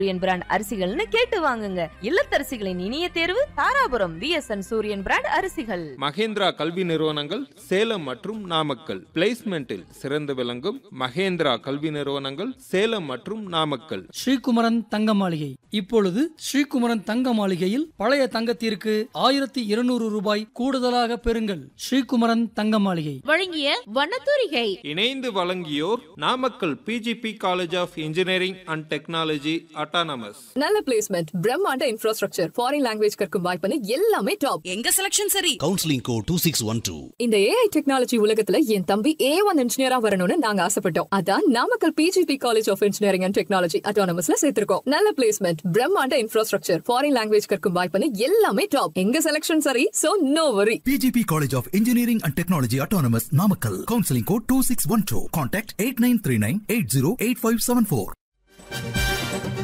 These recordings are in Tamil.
சூரியன் பிராண்ட் அரிசிகள்னு கேட்டு வாங்குங்க இல்லத்தரசிகளின் இனிய தேர்வு தாராபுரம் விஎஸ்என் சூரியன் பிராண்ட் அரிசிகள் மகேந்திரா கல்வி நிறுவனங்கள் சேலம் மற்றும் நாமக்கல் பிளேஸ்மெண்டில் சிறந்து விளங்கும் மகேந்திரா கல்வி நிறுவனங்கள் சேலம் மற்றும் நாமக்கல் ஸ்ரீகுமரன் தங்க மாளிகை இப்பொழுது ஸ்ரீகுமரன் தங்க மாளிகையில் பழைய தங்கத்திற்கு ஆயிரத்தி இருநூறு ரூபாய் கூடுதலாக பெறுங்கள் ஸ்ரீகுமரன் தங்க மாளிகை வழங்கிய வண்ணத்தூரிகை இணைந்து வழங்கியோர் Namakkal PGP college of engineering and technology autonomous நல்ல பிளேஸ்மெண்ட் பிரம்மாண்ட இன்ஃப்ராஸ்ட்ரக்சர் ஃபாரின் லாங்குவேஜ் கற்கும் வாய்ப்புன்னு எல்லாமே டாப் எங்க செலக்ஷன் சரி counselling code two six one two இந்த ஏஐ டெக்னாலஜி உலகத்துல என் தம்பி ஏ ஒன் இன்ஜினியரா வரணும்னு நாங்க ஆசைப்பட்டோம் அதான் Namakkal PGP college of engineering and technology அட்டானமஸ்ல சேர்த்திருக்கோம் நல்ல பிளேஸ்மெண்ட் பிரம்மாண்ட இன்ஃப்ராஸ்ட்ரக்சர் ஃபாரின் லாங்குவேஜ் கற்கும் வாய்ப்புன்னு எல்லாமே டாப் எங்க செலக்ஷன் சரி so no worry PGP College of Engineering and Technology Autonomous Namakkal. Counseling code 2612. Contact 8939 808574.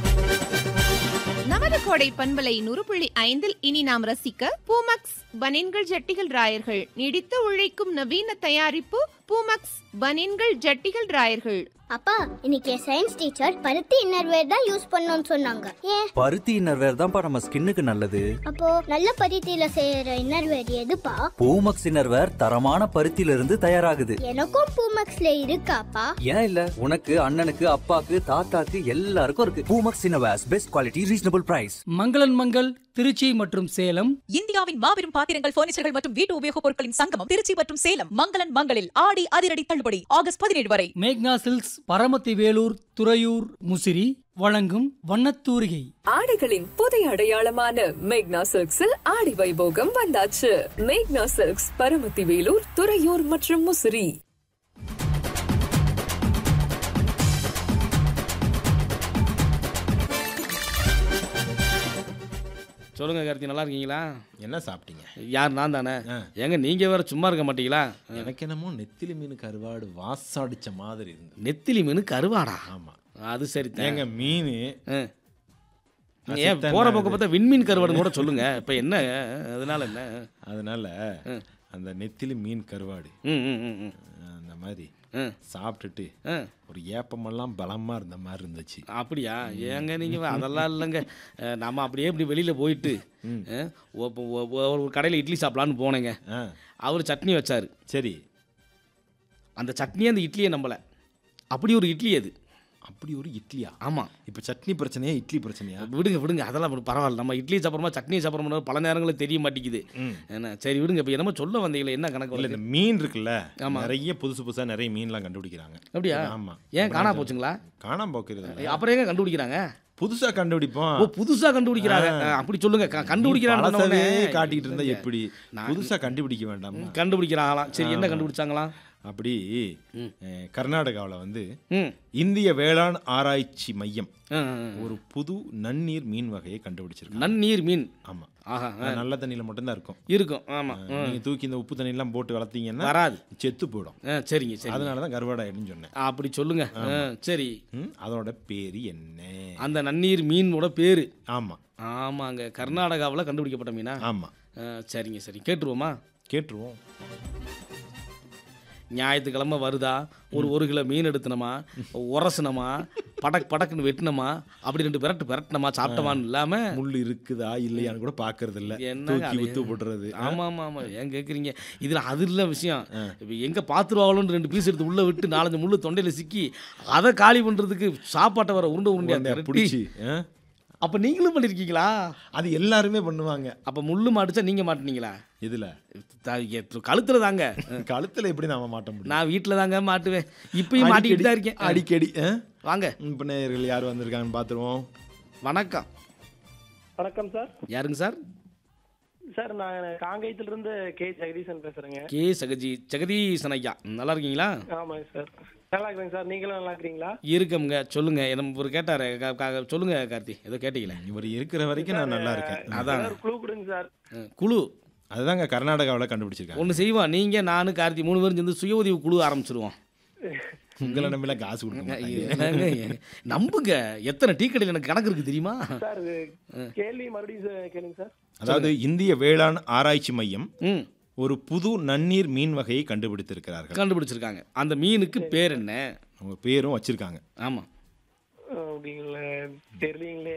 நமது கோடை பண்பலை நூறு புள்ளி ஐந்தில் இனி நாம் ரசிக்க பூமக்ஸ் பனின்கள் ஜட்டிகள் ராயர்கள் நீடித்து உழைக்கும் நவீன தயாரிப்பு பூமக்ஸ் பனின்கள் ஜட்டிகள் ராயர்கள் அப்பா இன்னைக்கு சயின்ஸ் டீச்சர் பருத்தி இன்னர்வேர் தான் யூஸ் பண்ணணும்னு சொன்னாங்க ஏன் பருத்தி இன்னர்வேர் தான்ப்பா நம்ம ஸ்கின்னுக்கு நல்லது அப்போ நல்ல பருத்தியில செய்யற இன்னர்வேர் எதுப்பா பூமக்ஸ் இன்னர்வேர் தரமான பருத்தியில இருந்து தயாராகுது எனக்கும் பூமக்ஸ்ல இருக்காப்பா ஏன் இல்ல உனக்கு அண்ணனுக்கு அப்பாக்கு தாத்தாக்கு எல்லாருக்கும் இருக்கு Poomex innerwears best quality reasonable price மங்களன் மங்கள் திருச்சி மற்றும் சேலம் இந்தியாவின் மாபெரும் பாத்திரங்கள் பர்னிச்சர்கள் மற்றும் வீட்டு உபயோகப் பொருட்களின் சங்கமம் திருச்சி மற்றும் சேலம் மங்களன் மங்களில் ஆடி அதிரடி தள்ளுபடி ஆகஸ்ட் பதினேழு வரை மேக்னா சில்க்ஸ் பரமத்தி வேலூர் துறையூர் முசிறி வழங்கும் வண்ணத்தூரிகை ஆடைகளின் புதிய அடையாளமான மேக்னா சில்க்ஸில் ஆடி வைபோகம் வந்தாச்சு மேக்னா சில்க்ஸ் பரமத்தி வேலூர் துறையூர் மற்றும் முசிறி சொல்லுங்க கார்த்தி நல்லா இருக்கீங்களா என்ன சாப்பிட்டீங்க யார் நான் தானே ஆ. ஏங்க நீங்க வேற சும்மா இருக்க மாட்டீங்களா எனக்கு என்னமோ நெத்திலி மீன் கருவாடு வாசாடிச்ச மாதிரி இருந்தது நெத்திலி மீன் கருவாடா ஆமா அது சரி ஏங்க மீன் ஆ. ஏன் போற பக்கம் பார்த்தா விண்மீன் கருவாடுன்னு கூட சொல்லுங்க இப்ப என்ன அதனால என்ன அதனால அந்த நெத்திலி மீன் கருவாடு ம் ம் ம் ம் அந்த மாதிரி ஆ. சாப்பிட்டுட்டு ஆ. ஒரு ஏப்பமெல்லாம் பலமா இருந்த மாதிரி இருந்துச்சு அப்படியா ஏங்க நீங்க வே- அதெல்லாம் இல்லைங்க அஹ், நம்ம அப்படியே இப்படி வெளியில போயிட்டு அஹ், ஒ- ஒ- ஒ- ஒரு கடையில் இட்லி சாப்பிடலான்னு போனேங்க ஆ, அவர் சட்னி வச்சாரு சரி அந்த சட்னியே அந்த இட்லியை நம்பல அப்படி ஒரு இட்லி அது அப்படி ஒரு இட்லியா ஆமா இப்ப சட்னி பிரச்சனையா இட்லி பிரச்சனையா விடுங்க விடுங்க அதெல்லாம் விடு- பரவாயில்ல நம்ம இட்லி சாப்பிட்றோமா சட்னி சாப்பிட்றோமா பல நேரங்களில் தெரிய மாட்டேங்குது என்ன சரி விடுங்க இப்போ என்னமோ சொல்ல வந்தீங்களே என்ன கணக்கு இல்ல வருது? இந்த மீன் இருக்குல்ல ஆமா. நிறைய புதுசு புதுசா நிறைய மீன்லாம் கண்டுபிடிக்கிறாங்க அப்படியா ஆமா ஏன் காணா போச்சுங்களா காணாம போக்குறது இல்ல. அப்புறம் எங்க கண்டுபிடிக்கிறாங்க புதுசா கண்டுபிடிப்போம் ஓ புதுசா கண்டுபிடிக்கிறாங்க ஆ. அஹ், அப்படி சொல்லுங்க க- நீ கண்டுபிடிக்கிறான்னு சொன்ன பழசவே உடனே காட்டிட்டு இருந்தா எப்படி நான் புதுசா கண்டுபிடிக்க வேண்டாமா கண்டுபிடிக்கிறாங்களாம் சரி என்ன ஆமா. கண்டுபிடிச்சாங்களாம் அப்படி அஹ், கர்நாடகாவுல வந்து ம் இந்திய வேளாண் ஆராய்ச்சி மையம் ஆ, ஆ, ஆ. ஒரு புது நன்னீர் மீன் வகையை கண்டுபிடிச்சிருக்காங்க நன்னீர் மீன் ஆமா ஆஹா ஆ. அது நல்ல தண்ணியில மட்டும்தான் இருக்கும் இருக்கும் ஆமா ம். நீங்க தூக்கி இந்த உப்பு தண்ணி எல்லாம் போட்டு வளர்த்தீங்கன்னா வராது செத்து போயிடும் ஆ, சரிங்க சரி அதனாலதான் கருவாடாயிடுன்னு சொன்னேன் அப்படி சொல்லுங்க ஆ, சரி ம், அதோட பேரு என்ன அந்த நன்னீர் மீனோட பேரு ஆமா ஆமாங்க கர்நாடகாவில் கண்டுபிடிக்கப்பட்ட மீனா ஆமா ஆ, சரிங்க சரி கேட்டுருவோமா கேட்டுருவோம் ஞாயிற்றுக்கிழமை வருதா ஒரு ஒரு கிலோ மீன் எடுத்தனமா உரசனமா படக் படக்குன்னு வெட்டினமா அப்படி ரெண்டு விரட்டு விரட்டினமா சாப்பிட்டமான்னு இல்லாம முள் இருக்குதா இல்லையான்னு கூட பாக்குறது இல்ல என்னங்க தூக்கி அது? வித்து போட்டுறது ஆமா ஆமா ஆமா ஏன் கேக்குறீங்க இதுல அது இல்ல விஷயம் இப்ப எங்க பாத்துருவாங்களோன்னு ரெண்டு பீஸ் எடுத்து உள்ள விட்டு நாலஞ்சு முள்ளு தொண்டையில சிக்கி அதை காலி பண்றதுக்கு சாப்பாட்டை வர உருண்டை உருண்டையா உடனே திரட்டி, பிடிச்சி ஆ? அப்ப நீங்களும் பண்ணிருக்கீங்களா அது எல்லாருமே பண்ணுவாங்க அப்ப முள்ளு மாட்டுச்சா நீங்க மாட்டுனீங்களா இதுல த- எ- கழுத்துல தாங்க கழுத்துல எப்படி நாம மாட்ட முடியும் நான் வீட்டில் தாங்க மாட்டுவேன் இப்பயும் மாட்டிக்கிட்டு தான் இருக்கேன் அடிக்கடி ஆ? வாங்க இப்ப நேயர்கள் யார் வந்திருக்காங்கன்னு பாத்துருவோம் வணக்கம் வணக்கம் சார் யாருங்க சார் சார் நான் காங்கேயத்திலிருந்து கே ஜெகதீசன் பேசுறேங்க கே சகஜி ஜெகதீசன் ஐயா நல்லா இருக்கீங்களா ஆமாங்க சார் நல்லா இருக்கிறேங்க சார் நீங்களும் நல்லா இருக்கிறீங்களா இருக்கமுங்க சொல்லுங்க நம்ம ஒரு கேட்டாரு க- க- சொல்லுங்க கார்த்தி ஏதோ கேட்டீங்களே இவர் இருக்கிற வரைக்கும் நான் நல்லா இருக்கேன் அதான் ஒரு குழு கொடுங்க சார் அஹ், குழு அதுதாங்க கர்நாடகாவுல கண்டுபிடிச்சிருக்காங்க ஒன்று செய்வோம் நீங்க நானு கார்த்தி மூணு பேரும் சேர்ந்து சுய உதவி குழு ஆரம்பிச்சிருவோம் உங்களை நம்பில காசு கொடுக்க மாட்டாங்க. என்னங்க, நம்புங்க எத்தனை டீ கடையில் எனக்கு கணக்கு இருக்கு தெரியுமா சார் இது கேள்வி மறுபடியும் சார் கேளுங்க சார் அதாவது இந்திய வேளாண் ஆராய்ச்சி மையம் ம் ஒரு புது நன்னீர் மீன் வகையை கண்டுபிடித்திருக்கிறார்கள் கண்டுபிடிச்சிருக்காங்க அந்த மீனுக்கு பேர் என்ன அவங்க பேரும் வச்சிருக்காங்க ஆமா அப்படிங்களா தெரியலீங்களே